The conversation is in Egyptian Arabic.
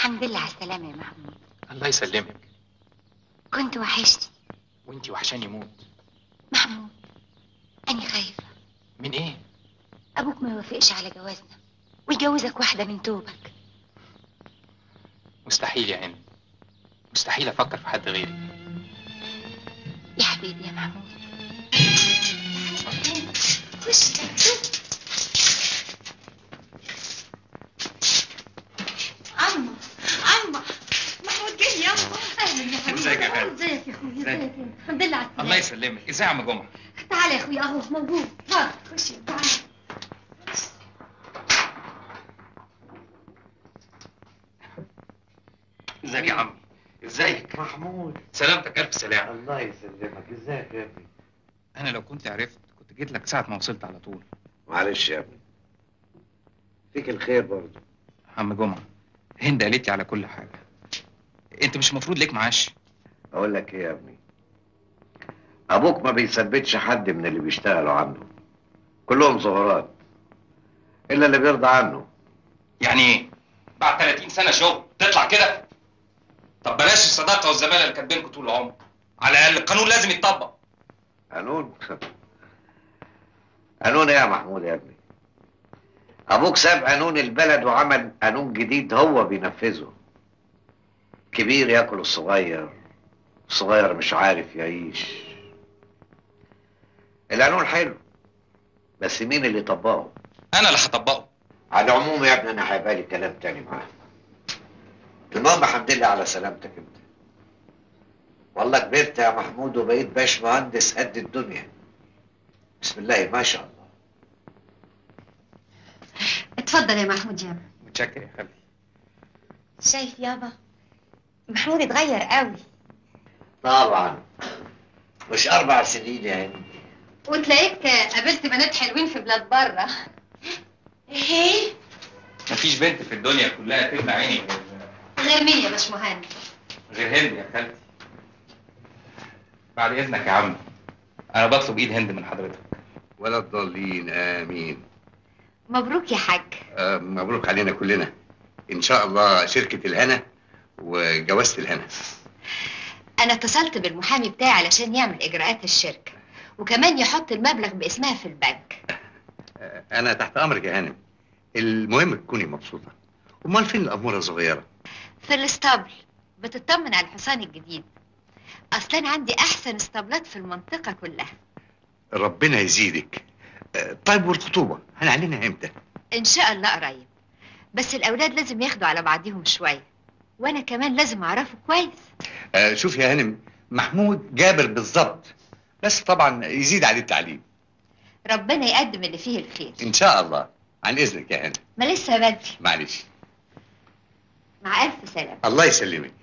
الحمد لله على السلامة يا محمود الله يسلمك كنت وحشتي وانتي وحشاني موت محمود أنا خايفة من ايه أبوك ما يوافقش على جوازنا ويجوزك واحدة من توبك مستحيل يا هند مستحيل افكر في حد غيري يا حبيبي يا محمود خش عمو عمو محمود جه يا عمو اهلا يا حبيبي ازيك يا غالي؟ ازيك يا اخويا ازيك؟ ازيك الحمد لله على الله السلامة يسلمك ازاي يا عم جمعه تعالى يا اخويا اهو موجود اتفضل خش تعالى ازيك يا عم ازيك محمود سلامتك الف سلامه الله يسلمك ازيك يا ابني انا لو كنت عرفت كنت جيت لك ساعه ما وصلت على طول معلش يا ابني فيك الخير برضه عم جمعه هند قالت لي على كل حاجه انت مش المفروض ليك معاش اقول لك ايه يا ابني ابوك ما بيثبتش حد من اللي بيشتغلوا عنده كلهم صغارات الا اللي بيرضى عنه يعني ايه بعد 30 سنه شغل تطلع كده طب بلاش الصداقه والزماله اللي كانت بينكم طول العمر على الاقل القانون لازم يتطبق قانون قانون ايه يا محمود يا ابني ابوك ساب قانون البلد وعمل قانون جديد هو بينفذه كبير ياكل الصغير الصغير مش عارف يعيش القانون حلو بس مين اللي طبقه انا اللي هطبقه على العموم يا ابني انا هيبقى لي كلام تاني معاه المهم الحمد لله على سلامتك انت والله كبرت يا محمود وبقيت باش مهندس قد الدنيا بسم الله ما شاء الله اتفضل يا محمود يا متشكر يا خالتي شايف يابا محمود اتغير قوي طبعا مش اربع سنين يا هند وتلاقيك قابلت بنات حلوين في بلاد بره ايه مفيش بنت في الدنيا كلها تملى عيني غير- غير مين يا باشمهندس غير هند يا خالتي بعد اذنك يا عم انا بطلب ايد هند من حضرتك ولا الضالين امين مبروك يا حاج آه مبروك علينا كلنا ان شاء الله شركه الهنا وجوازه الهنا انا اتصلت بالمحامي بتاعي علشان يعمل اجراءات الشركة وكمان يحط المبلغ باسمها في البنك آه انا تحت امرك يا هانم المهم تكوني مبسوطه امال فين الاموره الصغيره في الاسطبل بتطمن على الحصان الجديد اصلا أنا عندي احسن اسطبلات في المنطقة كلها ربنا يزيدك آه طيب والخطوبه هنعلنها امتى ان شاء الله قريب بس الاولاد لازم ياخدوا على بعضهم شوية وانا كمان لازم اعرفه كويس آه شوف يا هانم محمود جابر بالظبط بس طبعا يزيد عليه التعليم ربنا يقدم اللي فيه الخير ان شاء الله عن اذنك يا هانم ما لسه بدري معلش مع الف سلامة الله يسلمك